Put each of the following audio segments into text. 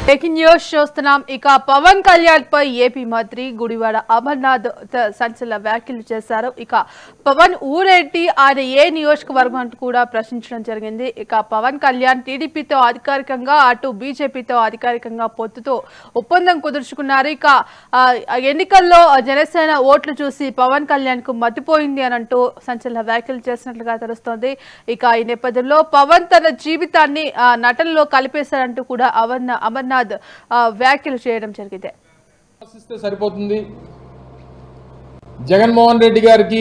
breaking news చూస్తున్నాం ఇక పవన్ కళ్యాణ్ పై AP మంత్రి గుడివాడ అమర్నాథ్ త- సంచలన వ్యాఖ్యలు చేశారు ఇక పవన్ ఊరేంటి ఆయన ఏ నియోజకవర్గం అంటూ కూడా ప్రశ్నించడం జరిగింది ఇక పవన్ కళ్యాణ్ టీడీపీతో అధికారికంగా అటు బీజేపీతో అధికారికంగా పొత్తుతో ఒప్పందం కుదుర్చుకున్నారు ఇక ఆ, ఎన్నికల్లో జనసేన ఓట్లు చూసి పవన్ కళ్యాణ్ కు మతిపోయింది అని అంటూ సంచలన వ్యాఖ్యలు చేసినట్లుగా తెలుస్తోంది ఇక ఈ నేపథ్యంలో పవన్ తన జీవితాన్ని ఆ, నటనలో కలిపేశారంటూ కూడా అమర్నా అమర్నాథ్ ఆ, వ్యాఖ్యలు చేయడం జరిగింది విమర్శిస్తే సరిపోతుంది జగన్మోహన్ రెడ్డి గారికి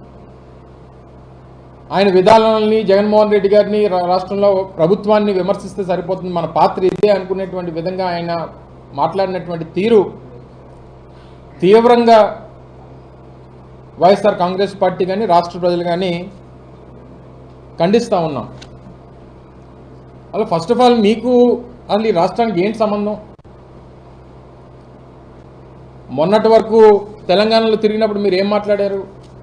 ఆయన విధానాలని జగన్మోహన్ రెడ్డి గారిని రా- రాష్ట్రంలో ప్రభుత్వాన్ని విమర్శిస్తే సరిపోతుంది మన పాత్ర ఇదే అనుకునేటువంటి విధంగా ఆయన మాట్లాడినటువంటి తీరు తీవ్రంగా వైఎస్ఆర్ కాంగ్రెస్ పార్టీ కానీ రాష్ట్ర ప్రజలు కానీ ఖండిస్తూ ఉన్నాం అలా ఫస్ట్ ఆఫ్ ఆల్ మీకు అసలు ఈ రాష్ట్రానికి ఏంటి సంబంధం మొన్నటి వరకు తెలంగాణలో తిరిగినప్పుడు మీరు ఏం మాట్లాడారు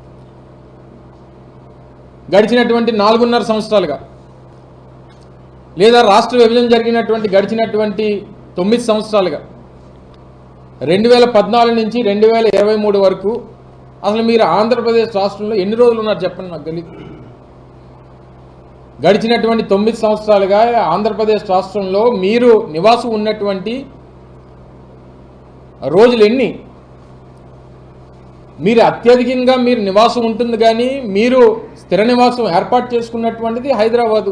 గడిచినటువంటి నాలుగున్నర సంవత్సరాలుగా లేదా రాష్ట్ర విభజన జరిగినటువంటి గడిచినటువంటి తొమ్మిది సంవత్సరాలుగా రెండు వేల పద్నాలుగు నుంచి రెండు వేల ఇరవై మూడు వరకు అసలు మీరు ఆంధ్రప్రదేశ్ రాష్ట్రంలో ఎన్ని రోజులు ఉన్నారు చెప్పండి నాకు తెలియదు గడిచినటువంటి తొమ్మిది సంవత్సరాలుగా ఆంధ్రప్రదేశ్ రాష్ట్రంలో మీరు నివాసం ఉన్నటువంటి రోజులు ఎన్ని మీరు అత్యధికంగా మీరు నివాసం ఉంటుంది కానీ మీరు స్థిర నివాసం ఏర్పాటు చేసుకున్నటువంటిది హైదరాబాదు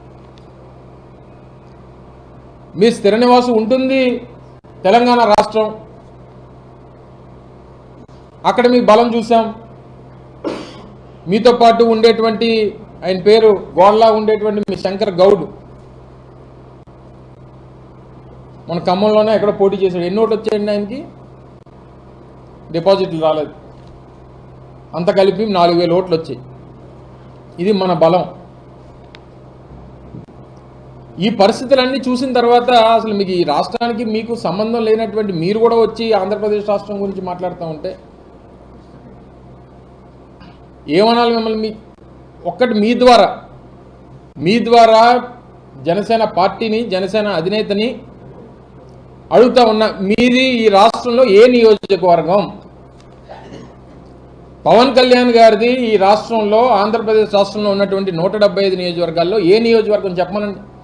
మీ స్థిర నివాసం ఉంటుంది తెలంగాణ రాష్ట్రం అక్కడ మీ బలం చూసాం మీతో పాటు ఉండేటువంటి ఆయన పేరు గోడలా ఉండేటువంటి మీ శంకర్ గౌడ్ మన ఖమ్మంలోనే ఎక్కడ పోటీ చేశాడు ఎన్ని ఓట్లు వచ్చాయండి ఆయనకి డిపాజిట్లు రాలేదు అంత కలిపి నాలుగు వేల ఓట్లు వచ్చాయి ఇది మన బలం ఈ పరిస్థితులన్నీ చూసిన తర్వాత అసలు మీకు ఈ రాష్ట్రానికి మీకు సంబంధం లేనటువంటి మీరు కూడా వచ్చి ఆంధ్రప్రదేశ్ రాష్ట్రం గురించి మాట్లాడుతూ ఉంటే ఏమనాలి మిమ్మల్ని మీ ఒక్కటి మీ ద్వారా మీ ద్వారా జనసేన పార్టీని జనసేన అధినేతని అడుగుతా ఉన్నా మీది ఈ రాష్ట్రంలో ఏ నియోజకవర్గం పవన్ కళ్యాణ్ గారిది ఈ రాష్ట్రంలో ఆంధ్రప్రదేశ్ రాష్ట్రంలో ఉన్నటువంటి నూట డెబ్బై ఐదు నియోజకవర్గాల్లో ఏ నియోజకవర్గం చెప్పమనండి